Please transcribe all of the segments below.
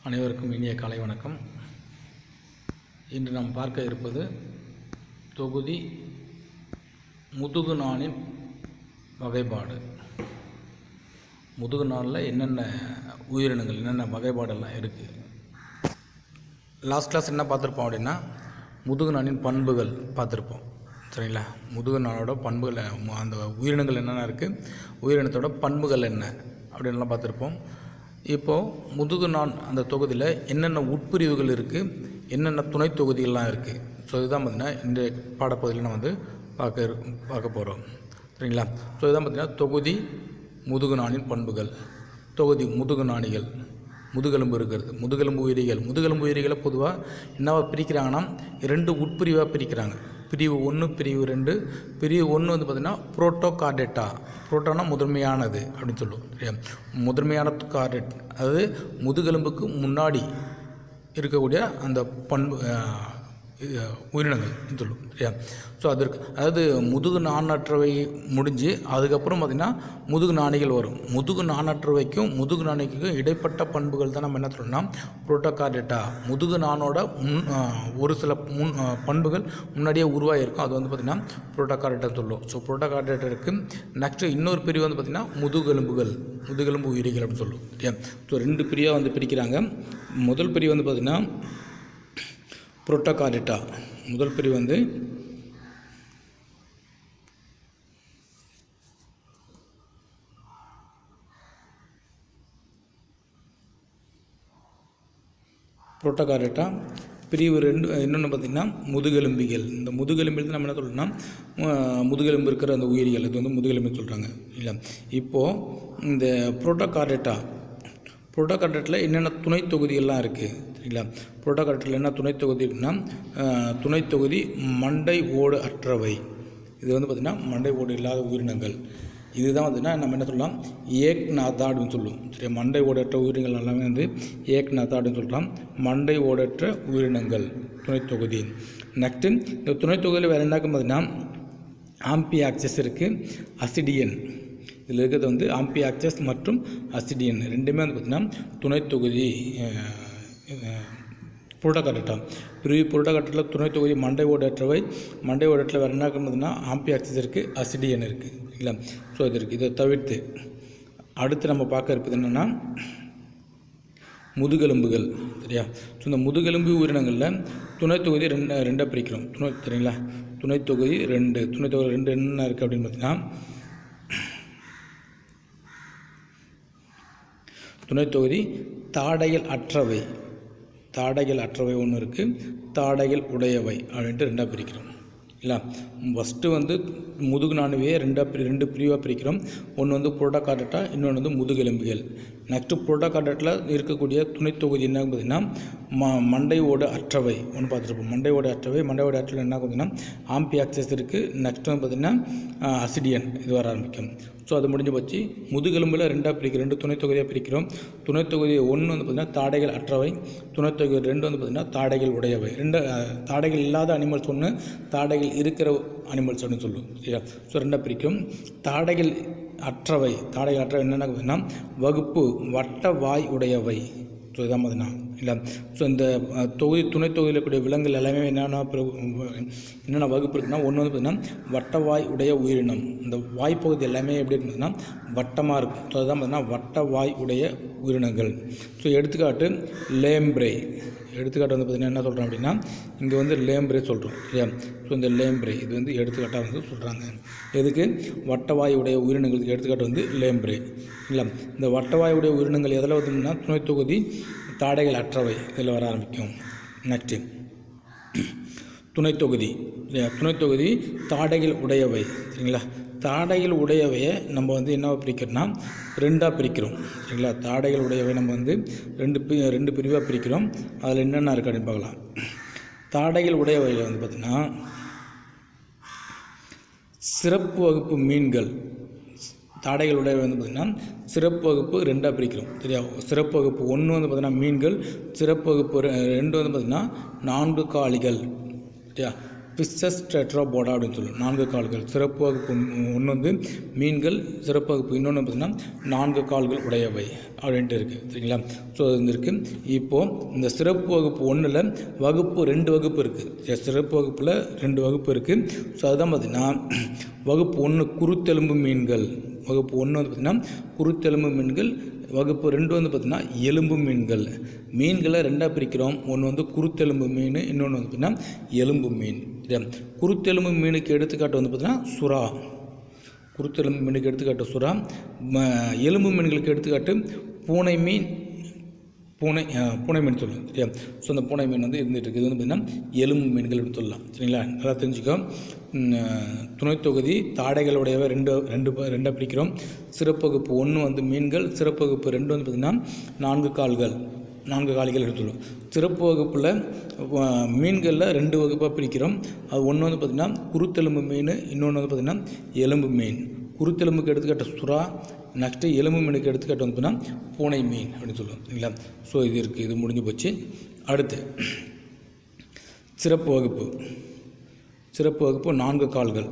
அனைவருக்கும் இனிய காலை வணக்கம் இன்று நாம் பார்க்க இருப்பது தொகுதி முதுகு நாணின் வகைப்பாடு முதுகு நாளில் என்னென்ன உயிரினங்கள் என்னென்ன வகைப்பாடெல்லாம் இருக்குது லாஸ்ட் கிளாஸ் என்ன பார்த்துருப்போம் அப்படின்னா முதுகு நாணின் பண்புகள் பார்த்துருப்போம் சரிங்களா முதுகு நாளோட பண்புகள் மு- அந்த உயிரினங்கள் என்னென்ன இருக்குது உயிரினத்தோட பண்புகள் என்ன அப்படின்லாம் பார்த்துருப்போம் இப்போது முதுகு நாண் அந்த தொகுதியில் என்னென்ன உட்பிரிவுகள் இருக்குது என்னென்ன துணை தொகுதிகள்லாம் இருக்குது ஸோ இதுதான் பார்த்திங்கன்னா இந்த பாடப்பகுதியில் நம்ம வந்து பார்க்க இரு- பார்க்க போகிறோம் சரிங்களா ஸோ இதுதான் பார்த்திங்கன்னா தொகுதி முதுகு நாணின் பண்புகள் தொகுதி முதுகு நாணிகள் முதுகெலும்பு இருக்கிறது முதுகெலும்பு உயிரிகள் முதுகெலும்பு உயிரிகளை பொதுவாக என்னவா பிரிக்கிறாங்கன்னா ரெண்டு உட்பிரிவாக பிரிக்கிறாங்க பிரிவு ஒன்று பிரிவு ரெண்டு பிரிவு ஒன்று வந்து பார்த்திங்கன்னா புரோட்டோகார்டேட்டா புரோட்டோனா முதன்மையானது அப்படின்னு சொல்லுவோம் சரியா முதன்மையான கார்டேட் அதாவது முதுகெலும்புக்கு முன்னாடி இருக்கக்கூடிய அந்த பண்பு அஹ், இது, உயிரினங்கள் சொல்லுவோம் சரியா ஸோ அதற்கு அதாவது முதுகு நாணற்றவை முடிஞ்சு அதுக்கப்புறம் பார்த்திங்கன்னா முதுகு நாணிகள் வரும் முதுகு நாணற்றவைக்கும் முதுகு நாணிக்கும் இடைப்பட்ட பண்புகள் தான் நம்ம என்ன சொல்லணும்னா புரோட்டோகார்டேட்டா முதுகு நாணோட முன் அஹ், ஒரு சில முன் அஹ், பண்புகள் முன்னாடியே உருவாகிருக்கும் அது வந்து பார்த்திங்கன்னா புரோட்டோகார்டேட்டா சொல்லுவோம் ஸோ புரோட்டோகார்டேட்டா இருக்குது நெக்ஸ்ட்டு இன்னொரு பிரிவு வந்து பார்த்திங்கன்னா முதுகெலும்புகள் முதுகெலும்பு உயிரிகள் அப்படின்னு சொல்லுவோம் சரியா ஸோ ரெண்டு பிரிவாக வந்து பிரிக்கிறாங்க முதல் பிரிவு வந்து பார்த்திங்கன்னா புரோட்டோகாரிட்டா முதல் பிரிவு வந்து புரோட்டோகாரிட்டா பிரிவு ரெண்டு இன்னொன்று பார்த்திங்கன்னா முதுகெலும்பிகள் இந்த முதுகெலும்பில் நம்ம என்ன சொல்கிறோம்னா அஹ், முதுகெலும்பு இருக்கிற அந்த உயிரிகள் இது வந்து முதுகெலும்புன்னு சொல்கிறாங்க இல்லை இப்போது இந்த புரோட்டோகாரிட்டா புரோட்டோகார்டேட்டில் என்னென்ன துணை தொகுதிகள்லாம் இருக்குது சரிங்களா புரோட்டோகார்டேட்டில் என்ன துணை தொகுதி இருக்குன்னா அஹ், துணை தொகுதி மண்டை ஓடு அற்றவை இது வந்து பார்த்திங்கன்னா மண்டை ஓடு இல்லாத உயிரினங்கள் இதுதான் பார்த்திங்கன்னா நம்ம என்ன சொல்லலாம் ஏக் நாதா அப்படின்னு சொல்லுவோம் சரியா மண்டை ஓடற்ற உயிரினங்கள் எல்லாமே வந்து ஏக் நாதா அப்படின்னு சொல்கிறோம் மண்டை ஓடற்ற உயிரினங்கள் துணை தொகுதி நெக்ஸ்ட்டு இந்த துணை தொகுதியில் வேறு என்ன இருக்கும் பார்த்தீங்கன்னா ஆம்பி ஆக்சஸ் இருக்குது அசிடியன் இதில் இருக்கிறது வந்து ஆம்பி ஆக்சஸ் மற்றும் அசிடியன் ரெண்டுமே வந்து பார்த்திங்கன்னா துணை தொகுதி புரோட்டோகார்டேட்டா பிரிவு புரோட்டோகார்டேட்டில் துணை தொகுதி மண்டை ஓடற்றவை மண்டை ஓடற்றில் வேறு என்ன இருக்குதுன்னா ஆம்பி ஆக்சஸ் இருக்குது அசிடியன் இருக்குது இல்லை ஸோ இது இருக்குது இதை தவிர்த்து அடுத்து நம்ம பார்க்க இருப்பது என்னென்னா முதுகெலும்புகள் சரியா ஸோ இந்த முதுகெலும்பு உயிரினங்களில் துணை தொகுதி ரெண்டு ரெண்டாக பிரிக்கிறோம் துணை சரிங்களா துணை தொகுதி ரெண்டு துணை தொகுதி ரெண்டு என்ன இருக்குது அப்படின்னு பார்த்தீங்கன்னா துணை தொகுதி தாடைகள் அற்றவை தாடைகள் அற்றவை ஒன்று இருக்குது தாடைகள் உடையவை அப்படின்ட்டு ரெண்டாக பிரிக்கிறோம் இல்லை ஃபஸ்ட்டு வந்து முதுகு நாணுவையே ரெண்டாக பிரி ரெண்டு பிரிவாக பிரிக்கிறோம் ஒன்று வந்து புரோட்டோகார்டட்டா இன்னொன்று வந்து முதுகெலும்புகள் நெக்ஸ்ட்டு புரோட்டோகார்டட்டில் இருக்கக்கூடிய துணை தொகுதி என்ன பார்த்தீங்கன்னா ம மண்டை ஓடு அற்றவை ஒன்று பார்த்துருப்போம் மண்டை ஓடு அற்றவை மண்டை ஓடு அற்றவை என்ன பார்த்தீங்கன்னா ஆம்பி ஆக்சஸ் இருக்குது நெக்ஸ்ட் வந்து பார்த்திங்கன்னா அசிடியன் இது வர ஆரம்பிக்கும் ஸோ அது முடிஞ்சு போச்சு முதுகெலும்பில் ரெண்டாக பிரிக்கிறோம் ரெண்டு துணை தொகுதியாக பிரிக்கிறோம் துணை தொகுதி ஒன்று வந்து பார்த்திங்கன்னா தாடைகள் அற்றவை துணை தொகுதி ரெண்டு வந்து பார்த்திங்கன்னா தாடைகள் உடையவை ரெண்டு அஹ், தாடைகள் இல்லாத அனிமல்ஸ் ஒன்று தாடைகள் இருக்கிற அனிமல்ஸ் ஒன்று சொல்லுவோம் சரியா ஸோ ரெண்டாக பிரிக்கும் தாடைகள் அற்றவை தாடைகள் அற்றவை என்னென்ன பார்த்தீங்கன்னா வகுப்பு வட்ட வாய் உடையவை ஸோ இதான் பார்த்தீங்கன்னா இல்லை ஸோ இந்த அஹ், தொகுதி துணை தொகுதியில் இருக்கக்கூடிய விலங்குகள் எல்லாமே என்னென்ன பிர- என்னென்ன வகுப்பு இருக்குன்னா ஒன்று வந்து பார்த்திங்கன்னா வட்டவாய் உடைய உயிரினம் இந்த வாய்ப்பகுதி எல்லாமே எப்படி இருக்குதுன்னா வட்டமாக இருக்கும் ஸோ அதுதான் பார்த்தீங்கன்னா வட்டவாய் உடைய உயிரினங்கள் ஸோ எடுத்துக்காட்டு லேம்ப்ரே எடுத்துக்காட்டு வந்து பார்த்திங்கன்னா என்ன சொல்கிறோம் அப்படின்னா இங்கே வந்து லேம்ப்ரே சொல்கிறோம் இல்லையா ஸோ இந்த லேம்ப்ரே இது வந்து எடுத்துக்காட்டாக வந்து சொல்கிறாங்க எதுக்கு வட்டவாய் உடைய உயிரினங்களுக்கு எடுத்துக்காட்டு வந்து லேம்ப்ரே இல்லை இந்த வட்டவாய் உடைய உயிரினங்கள் எதில் வந்துன்னா துணை தொகுதி தாடைகள் அற்றவை இதில் வர ஆரம்பிக்கும் நெக்ஸ்ட்டு துணை தொகுதி இல்லையா துணை தொகுதி தாடைகள் உடையவை சரிங்களா தாடைகள் உடையவையை நம்ம வந்து என்ன பிரிக்கிறோம்னா ரெண்டாக பிரிக்கிறோம் சரிங்களா தாடைகள் உடையவை நம்ம வந்து ரெண்டு பி ரெண்டு பிரிவாக பிரிக்கிறோம் அதில் என்னென்ன இருக்கு அப்படின்னு பார்க்கலாம் தாடைகள் உடையவையில் வந்து பார்த்திங்கன்னா சிறப்பு வகுப்பு மீன்கள் தாடைகள் உடைய வந்து பார்த்திங்கன்னா சிறப்பு வகுப்பு ரெண்டாக பிரிக்கிறோம் சரியா சிறப்பு வகுப்பு ஒன்று வந்து பார்த்திங்கன்னா மீன்கள் சிறப்பு வகுப்பு ரெ- ரெண்டு வந்து பார்த்திங்கன்னா நான்கு காலிகள் சரியா பிஸ்ஸஸ் டெட்ராபோடா அப்படின்னு சொல்லுவோம் நான்கு கால்கள் சிறப்பு வகுப்பு ஒன்று வந்து மீன்கள் சிறப்பு வகுப்பு இன்னொன்று பார்த்திங்கன்னா நான்கு கால்கள் உடையவை அப்படின்ட்டு இருக்குது சரிங்களா ஸோ அது இருக்குது இப்போது இந்த சிறப்பு வகுப்பு ஒன்றில் வகுப்பு ரெண்டு வகுப்பு இருக்குது சிறப்பு வகுப்பில் ரெண்டு வகுப்பு இருக்குது ஸோ அதுதான் பார்த்திங்கன்னா வகுப்பு ஒன்று குருத்தெலும்பு மீன்கள் வகுப்பு ஒன்று வந்து பார்த்திங்கன்னா குருத்தெலும்பு மீன்கள் வகுப்பு ரெண்டு வந்து பார்த்திங்கன்னா எலும்பு மீன்கள் மீன்களை ரெண்டாக பிரிக்கிறோம் ஒன்று வந்து குருத்தெலும்பு மீன் இன்னொன்று வந்து பார்த்திங்கன்னா எலும்பு மீன் சரியா குருத்தெலும்பு மீனுக்கு எடுத்துக்காட்டு வந்து பார்த்திங்கன்னா சுறா குருத்தெலும்பு மீனுக்கு எடுத்துக்காட்டு சுறா ம- எலும்பு மீன்களுக்கு எடுத்துக்காட்டு பூனை மீன் பூனை அஹ், பூனை மீன் சொல்லலாம் சரியா ஸோ அந்த பூனை மீன் வந்து இருந்துகிட்டு இருக்குது இது வந்து பார்த்திங்கன்னா எலும்பு மீன்கள் அப்படின்னு சொல்லலாம் சரிங்களா நல்லா தெரிஞ்சுக்கோ ம், அஹ், துணைத் தொகுதி தாடைகளுடையவை ரெண்டு ரெண்டு ப- ரெண்டாக பிரிக்கிறோம் சிறப்பகுப்பு ஒன்று வந்து மீன்கள் சிறப்பகுப்பு ரெண்டு வந்து பார்த்திங்கன்னா நான்கு கால்கள் நான்கு காலிகள் எடுத்துள்ளோம் சிறப்பு வகுப்பில் மீன்களில் ரெண்டு வகுப்பாக பிரிக்கிறோம் அது ஒன்று வந்து பார்த்திங்கன்னா குருத்தெலும்பு மீன் இன்னொன்று வந்து பார்த்திங்கன்னா எலும்பு மீன் குருத்தெலும்புக்கு எடுத்துக்காட்ட சுறா நெக்ஸ்ட்டு எலும்பு மீனுக்கு எடுத்துக்காட்டு வந்து பார்த்திங்கன்னா பூனை மீன் அப்படின்னு சொல்லுவோம் சரிங்களா ஸோ இது இருக்குது இது முடிஞ்சு போச்சு அடுத்து சிறப்பு வகுப்பு சிறப்பு வகுப்பு நான்கு கால்கள்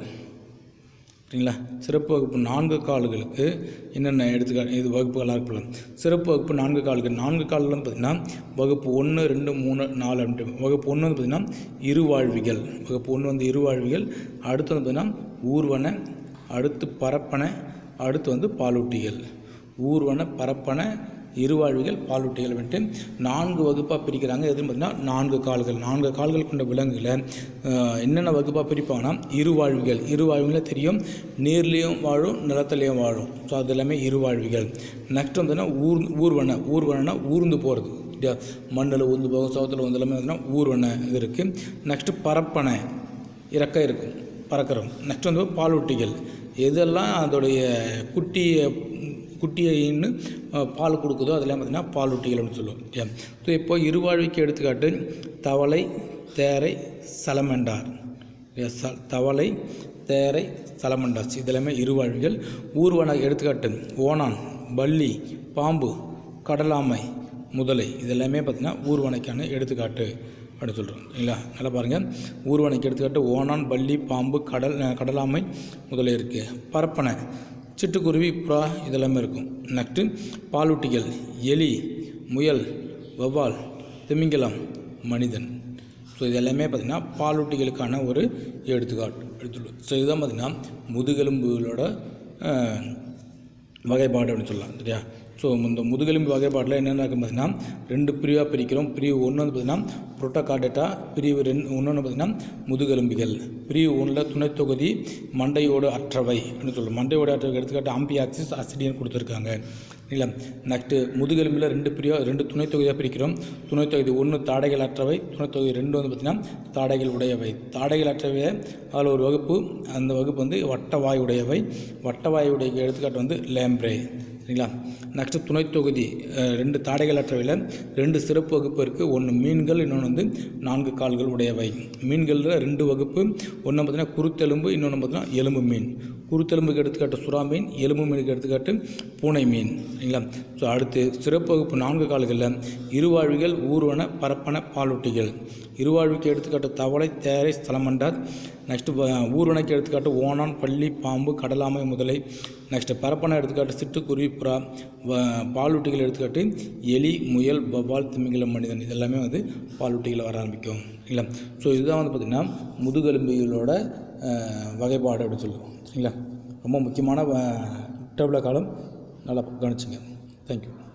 சரிங்களா சிறப்பு வகுப்பு நான்கு கால்களுக்கு என்னென்ன எடுத்துக்கா இது வகுப்புகளாக இருக்கலாம் சிறப்பு வகுப்பு நான்கு கால்கள் நான்கு கால்கள்னு பார்த்திங்கன்னா வகுப்பு ஒன்று ரெண்டு மூணு நாலு அப்படின்ட்டு வகுப்பு ஒன்று வந்து பார்த்திங்கன்னா இருவாழ்விகள் வகுப்பு ஒன்று வந்து இருவாழ்விகள் அடுத்து வந்து பார்த்திங்கன்னா ஊர்வன அடுத்து பரப்பன அடுத்து வந்து பாலூட்டிகள் ஊர்வன பரப்பன இருவாழ்விகள் பாலூட்டிகள் வந்துட்டு நான்கு வகுப்பாக பிரிக்கிறாங்க எதுன்னு பார்த்தீங்கன்னா நான்கு கால்கள் நான்கு கால்கள் கொண்ட விலங்குகளை அஹ், என்னென்ன வகுப்பாக பிரிப்பாங்கன்னா இருவாழ்விகள் இருவாழ்விகளை தெரியும் நீர்லேயும் வாழும் நிலத்துலேயும் வாழும் ஸோ அது எல்லாமே இருவாழ்விகள் நெக்ஸ்ட் வந்துன்னா ஊர் ஊர்வன ஊர்வனனா ஊர்ந்து போகிறது மண்ணில் ஊர்ந்து போகும் சவுத்தில் வந்து எல்லாமே வந்துன்னா ஊர்வன இது இருக்குது நெக்ஸ்ட்டு பரப்பனை இறக்க இருக்கும் பறக்கிறோம் நெக்ஸ்ட் வந்து பாலூட்டிகள் எதெல்லாம் அதோடைய குட்டியை குட்டியின்னு அஹ், பால் கொடுக்குதோ அதெல்லாம் பார்த்திங்கன்னா பாலூட்டிகள் அப்படின்னு சொல்லுவோம் ஸோ இப்போ இருவாழ்விக்கு எடுத்துக்காட்டு தவளை தேரை சலமெண்டார் Yes, ச- தவளை தேரை சலமண்டாஸ் இதெல்லாமே இருவாழ்விகள் ஊர்வன எடுத்துக்காட்டு ஓணான் பல்லி பாம்பு கடலாமை முதலை இதெல்லாமே பார்த்திங்கன்னா ஊர்வனைக்கான எடுத்துக்காட்டு அப்படின்னு சொல்கிறோம் சரிங்களா நல்லா பாருங்கள் ஊர்வனைக்கு எடுத்துக்காட்டு ஓணான் பல்லி பாம்பு கடல் அஹ், கடலாமை முதலை இருக்குது பரப்பனை சிட்டுக்குருவி புறா இதெல்லாமே இருக்கும் நெக்ஸ்ட்டு பாலூட்டிகள் எலி முயல் வவ்வால் திமிங்கலம் மனிதன் ஸோ இது எல்லாமே பார்த்திங்கன்னா பாலூட்டிகளுக்கான ஒரு எடுத்துக்காட்டு எடுத்துள்ளோம் ஸோ இதுதான் பார்த்திங்கன்னா முதுகெலும்புகளோட அஹ், வகைப்பாடு அப்படின்னு சொல்லலாம் சரியா ஸோ இந்த முதுகெலும்பு வகைப்பாட்டில் என்னென்ன இருக்கும் பார்த்தீங்கன்னா ரெண்டு பிரிவாக பிரிக்கிறோம் பிரிவு ஒன்று வந்து பார்த்திங்கன்னா புரோட்டோகார்டேட்டா பிரிவு ரெண்டு இன்னொன்று பார்த்திங்கன்னா முதுகெலும்பிகள் பிரிவு ஒன்றில் துணைத் தொகுதி மண்டையோடு அற்றவை அப்படின்னு சொல்லுவோம் மண்டையோடு அற்றவை எடுத்துக்காட்டு ஆம்பியாக்சிஸ் அசிடியன் கொடுத்துருக்காங்க இல்லை நெக்ஸ்ட்டு முதுகெலும்பில் ரெண்டு பிரிவாக ரெண்டு துணைத் தொகுதியாக பிரிக்கிறோம் துணைத் தொகுதி ஒன்று தாடைகள் அற்றவை துணைத் தொகுதி ரெண்டு வந்து பார்த்திங்கன்னா தாடைகள் உடையவை தாடைகள் அற்றவை அதில் ஒரு வகுப்பு அந்த வகுப்பு வந்து வட்டவாய் உடையவை வட்டவாய் உடைய எடுத்துக்காட்டு வந்து லேம்ப்ரே சரிங்களா நெக்ஸ்ட்டு துணைத் தொகுதி அஹ், ரெண்டு தாடைகள் அற்றவையில் ரெண்டு சிறப்பு வகுப்பு இருக்குது ஒன்று மீன்கள் இன்னொன்று வந்து நான்கு கால்கள் உடையவை மீன்களில் ரெண்டு வகுப்பு ஒன்று பார்த்தீங்கன்னா குருத்தெலும்பு இன்னொன்று பார்த்தீங்கன்னா எலும்பு மீன் குருத்தெலும்புக்கு எடுத்துக்காட்டு சுறா மீன் எலும்பு மீனுக்கு எடுத்துக்காட்டு பூனை மீன் சரிங்களா ஸோ அடுத்து சிறப்பு வகுப்பு நான்கு கால்களில் இருவாழ்விகள் ஊர்வன பரப்பன பாலூட்டிகள் இருவாழ்வுக்கு எடுத்துக்காட்டு தவளை தேரை ஸ்தலமண்டார் நெக்ஸ்ட்டு ஊர்வனைக்கு எடுத்துக்காட்டு ஓணான் பள்ளி பாம்பு கடலாமை முதலை நெக்ஸ்ட்டு பரப்பனை எடுத்துக்காட்டு சிட்டுக்குருவி புறா வ- பாலூட்டிகள் எடுத்துக்காட்டு எலி முயல் வவ்வால் திமிங்கலம் மனிதன் இதெல்லாமே வந்து பாலூட்டிகள் வர ஆரம்பிக்கும் இல்லை ஸோ இதுதான் வந்து பார்த்திங்கன்னா முதுகெலும்பிகளோட அஹ், வகைப்பாடு அப்படின்னு சொல்லுவோம் சரிங்களா ரொம்ப முக்கியமான டேபிள காலம் நல்லா கவனிச்சுங்க தேங்க்யூ